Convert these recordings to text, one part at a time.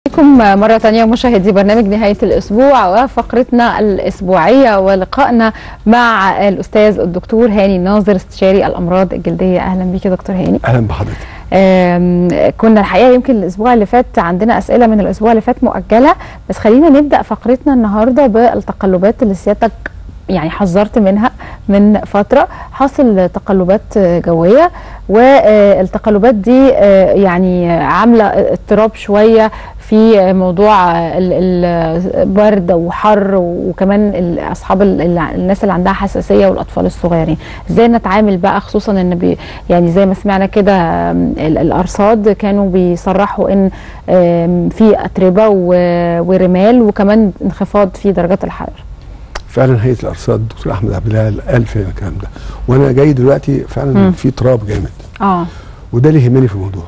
بكم مرة تانية مشاهدي برنامج نهاية الأسبوع وفقرتنا الأسبوعية ولقائنا مع الأستاذ الدكتور هاني ناظر استشاري الأمراض الجلدية أهلا بيك يا دكتور هاني اهلا بحضرتك آم، كنا الحقيقة يمكن الأسبوع اللي فات عندنا أسئلة من الأسبوع اللي فات مؤجلة بس خلينا نبدأ فقرتنا النهاردة بالتقلبات اللي سيادتك يعني حذرت منها من فترة حاصل تقلبات جوية والتقلبات دي آه، يعني عاملة اضطراب شوية في موضوع ال- البرد وحر وكمان ال- اصحاب ال- ال- الناس اللي عندها حساسيه والاطفال الصغيرين ازاي نتعامل بقى خصوصا ان بي يعني زي ما سمعنا كده آم، ال- الارصاد كانوا بيصرحوا ان آم، في اتربه و- ورمال وكمان انخفاض في درجات الحراره فعلا هيئه الارصاد الدكتور احمد عبد الله قال فعلا الكلام ده وانا جاي دلوقتي فعلا مم. في تراب جامد اه وده اللي يهمني في الموضوع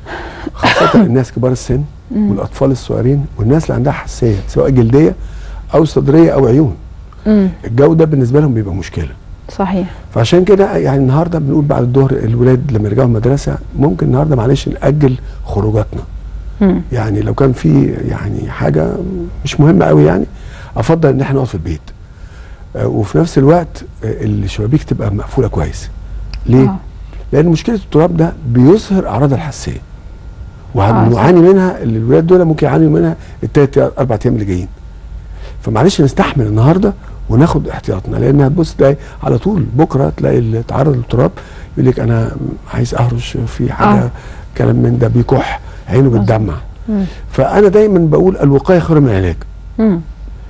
خاصه الناس كبار السن والاطفال الصغيرين والناس اللي عندها حساسيه سواء جلديه او صدريه او عيون امم الجو ده بالنسبه لهم بيبقى مشكله صحيح فعشان كده يعني النهارده بنقول بعد الظهر الولاد لما يرجعوا المدرسه ممكن النهارده معلش ناجل خروجاتنا امم يعني لو كان في يعني حاجه مش مهمه قوي يعني افضل ان احنا نقعد في البيت آه، وفي نفس الوقت آه، الشبابيك تبقى مقفوله كويس ليه؟ آه. لان مشكله التراب ده بيظهر اعراض الحساسيه آه، وهنعاني منها اللي الولاد دول ممكن يعانوا منها التلات اربع ايام اللي جايين فمعلش نستحمل النهارده وناخد احتياطنا لان هتبص تلاقي على طول بكره تلاقي اللي اتعرض للتراب يقول لك انا عايز اهرش في حاجه آه. كلام من ده بيكح عينه بتدمع مم. فانا دايما بقول الوقايه خير من العلاج امم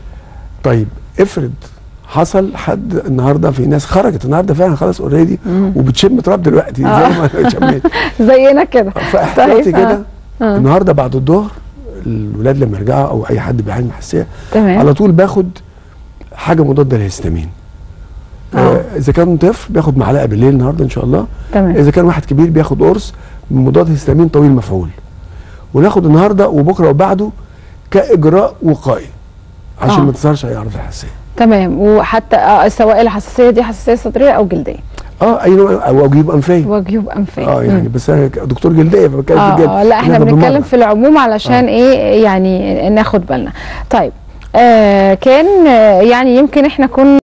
طيب افرض حصل حد النهارده في ناس خرجت النهارده فعلا خلاص اوريدي مم. وبتشم تراب دلوقتي آه. زي ما شميت زينا كده فاحتياطي طيب، كده آه. النهارده بعد الظهر الولاد لما يرجعوا او اي حد بيعاني من حساسيه تمام على طول باخد حاجه مضاده للهستامين آه. آه اذا كان طفل بياخد معلقه بالليل النهارده ان شاء الله تمام اذا كان واحد كبير بياخد قرص مضاد هستامين طويل مفعول وناخد النهارده وبكره وبعده كاجراء وقائي عشان آه. ما تظهرش اي اعراض الحساسيه تمام وحتى آه سواء الحساسيه دي حساسيه صدريه او جلديه اه اي نوع او جيوب انفيه وجيوب انفيه اه يعني مم. بس انا ك- دكتور جلديه فبتكلم في الجلد اه آه، لا احنا إنما بنتكلم بالمرة. في العموم علشان ايه يعني ناخد بالنا طيب آه كان آه يعني يمكن احنا كنا